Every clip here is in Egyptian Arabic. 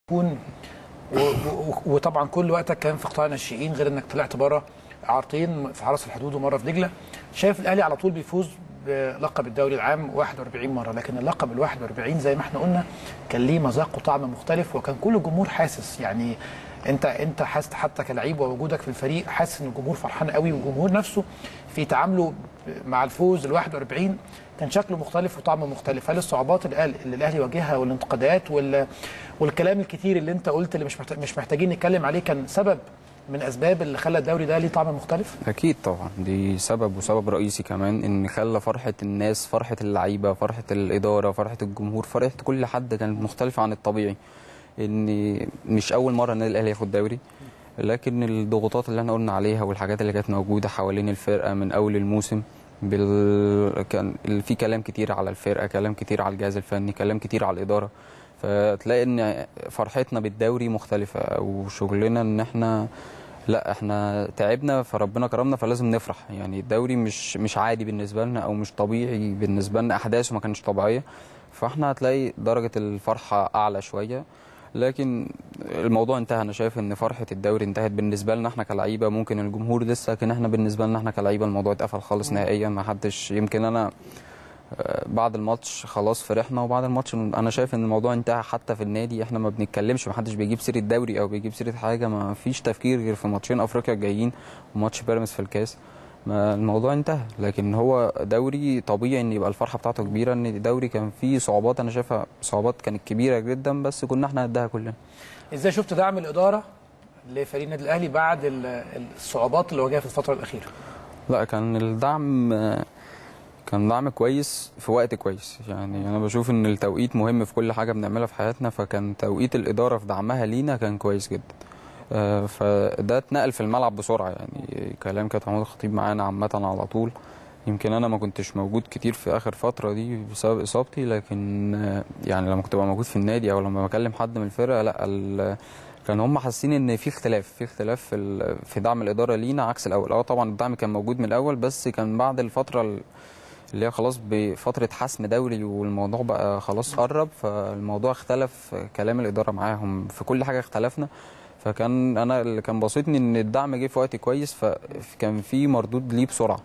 يكون و- و- وطبعا كل وقتك كان في قطاع الناشئين غير انك طلعت بره اعارتين في حرس الحدود ومره في دجله شايف الاهلي على طول بيفوز بلقب الدوري العام 41 مره لكن اللقب ال 41 زي ما احنا قلنا كان ليه مذاق وطعم مختلف وكان كل الجمهور حاسس يعني انت انت حاسس حتى كلعيب ووجودك في الفريق حاسس ان الجمهور فرحان قوي والجمهور نفسه في تعامله مع الفوز ال 41 كان شكله مختلف وطعمه مختلف هل الصعوبات اللي قال- اللي الاهلي واجهها والانتقادات وال والكلام الكتير اللي انت قلت اللي مش محتاج مش محتاجين نتكلم عليه كان سبب من اسباب اللي خلى الدوري ده ليه طعم مختلف اكيد طبعا دي سبب وسبب رئيسي كمان ان خلى فرحه الناس فرحه اللعيبه فرحه الاداره فرحه الجمهور فرحه كل حد كانت مختلفه عن الطبيعي ان مش اول مره النادي الاهلي ياخد دوري لكن الضغوطات اللي احنا قلنا عليها والحاجات اللي كانت موجوده حوالين الفرقه من اول الموسم بال... كان في كلام كتير على الفرقه كلام كتير على الجهاز الفني كلام كتير على الاداره فتلاقي ان فرحتنا بالدوري مختلفه وشغلنا ان احنا لا احنا تعبنا فربنا كرمنا فلازم نفرح يعني الدوري مش مش عادي بالنسبه لنا او مش طبيعي بالنسبه لنا احداثه ما كانتش طبيعيه فاحنا هتلاقي درجه الفرحه اعلى شويه لكن الموضوع انتهى انا شايف ان فرحه الدوري انتهت بالنسبه لنا احنا كلعيبه ممكن الجمهور لسه لكن احنا بالنسبه لنا احنا كلعيبه الموضوع اتقفل خالص نهائيا ما حدش يمكن انا آه، بعد الماتش خلاص فرحنا وبعد الماتش انا شايف ان الموضوع انتهى حتى في النادي احنا ما بنتكلمش ما حدش بيجيب سيره دوري او بيجيب سيره حاجه ما فيش تفكير غير في ماتشين افريقيا الجايين وماتش بيراميدز في الكاس ما الموضوع انتهى لكن هو دوري طبيعي ان يبقى الفرحه بتاعته كبيره ان الدوري كان فيه صعوبات انا شايفها صعوبات كانت كبيره جدا بس كنا احنا قدها كلنا ازاي شفت دعم الاداره لفريق النادي الاهلي بعد ال- الصعوبات اللي واجهها في الفتره الاخيره لا كان الدعم كان دعم كويس في وقت كويس يعني انا بشوف ان التوقيت مهم في كل حاجه بنعملها في حياتنا فكان توقيت الاداره في دعمها لينا كان كويس جدا آه، فده اتنقل في الملعب بسرعه يعني كلام كابتن محمود الخطيب معانا عامه على طول يمكن انا ما كنتش موجود كتير في اخر فتره دي بسبب اصابتي لكن آه، يعني لما كنت ببقى موجود في النادي او لما بكلم حد من الفرقه لا ال- كان هم حاسين ان في اختلاف في اختلاف في ال- في دعم الاداره لينا عكس الاول اه طبعا الدعم كان موجود من الاول بس كان بعد الفتره ال- اللي هي خلاص بفتره حسم دوري والموضوع بقى خلاص قرب فالموضوع اختلف كلام الاداره معاهم في كل حاجه اختلفنا فكان انا اللي كان بسيطني ان الدعم جه في وقت كويس فكان في مردود ليه بسرعه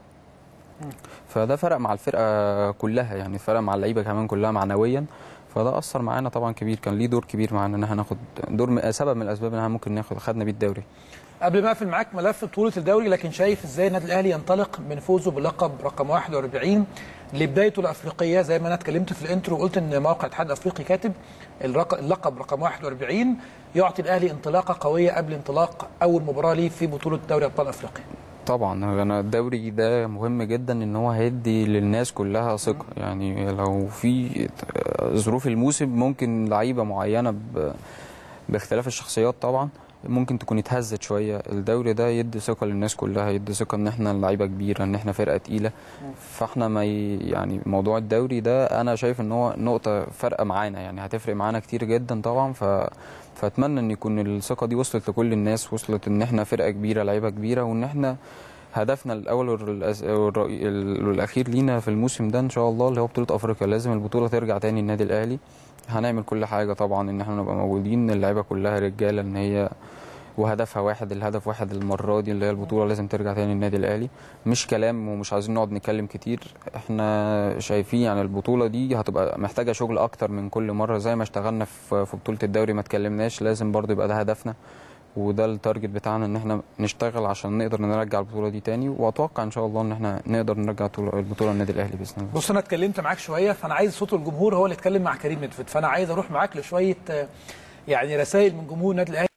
فده فرق مع الفرقه كلها يعني فرق مع اللعيبه كمان كلها معنويا فده اثر معانا طبعا كبير كان ليه دور كبير معانا ان احنا ناخد دور م- سبب من الاسباب ان احنا ممكن ناخد خدنا بيه الدوري قبل ما اقفل معاك ملف بطوله الدوري لكن شايف ازاي النادي الاهلي ينطلق من فوزه بلقب رقم 41 لبدايته الافريقيه زي ما انا اتكلمت في الانترو وقلت ان موقع الاتحاد الافريقي كاتب الرق- اللقب رقم 41 يعطي الاهلي انطلاقه قويه قبل انطلاق اول مباراه ليه في بطوله دوري ابطال افريقيا طبعا انا الدوري ده مهم جدا ان هو هيدي للناس كلها ثقه يعني لو في ظروف الموسم ممكن لعيبه معينه ب... باختلاف الشخصيات طبعا ممكن تكون اتهزت شويه الدوري ده يدي ثقه للناس كلها يدي ثقه ان احنا لعيبه كبيره ان احنا فرقه تقيله فاحنا ما ي... يعني موضوع الدوري ده انا شايف ان هو نقطه فارقه معانا يعني هتفرق معانا كتير جدا طبعا ف فاتمنى ان يكون الثقه دي وصلت لكل الناس وصلت ان احنا فرقه كبيره لعيبه كبيره وان احنا هدفنا الاول والرئيس- والرئي- والاخير لينا في الموسم ده ان شاء الله اللي هو بطوله افريقيا لازم البطوله ترجع تاني النادي الاهلي هنعمل كل حاجه طبعا ان احنا نبقى موجودين اللعيبه كلها رجاله ان هي وهدفها واحد الهدف واحد المره دي اللي هي البطوله لازم ترجع تاني النادي الاهلي مش كلام ومش عايزين نقعد نتكلم كتير احنا شايفين يعني البطوله دي هتبقى محتاجه شغل اكتر من كل مره زي ما اشتغلنا في في بطوله الدوري ما اتكلمناش لازم برضو يبقى ده هدفنا وده التارجت بتاعنا ان احنا نشتغل عشان نقدر نرجع البطوله دي تاني واتوقع ان شاء الله ان احنا نقدر نرجع طول- البطوله النادي الاهلي باذن الله بص انا اتكلمت معاك شويه فانا عايز صوت الجمهور هو اللي يتكلم مع كريم نتفت فانا عايز اروح معاك لشويه آه، يعني رسائل من جمهور النادي الاهلي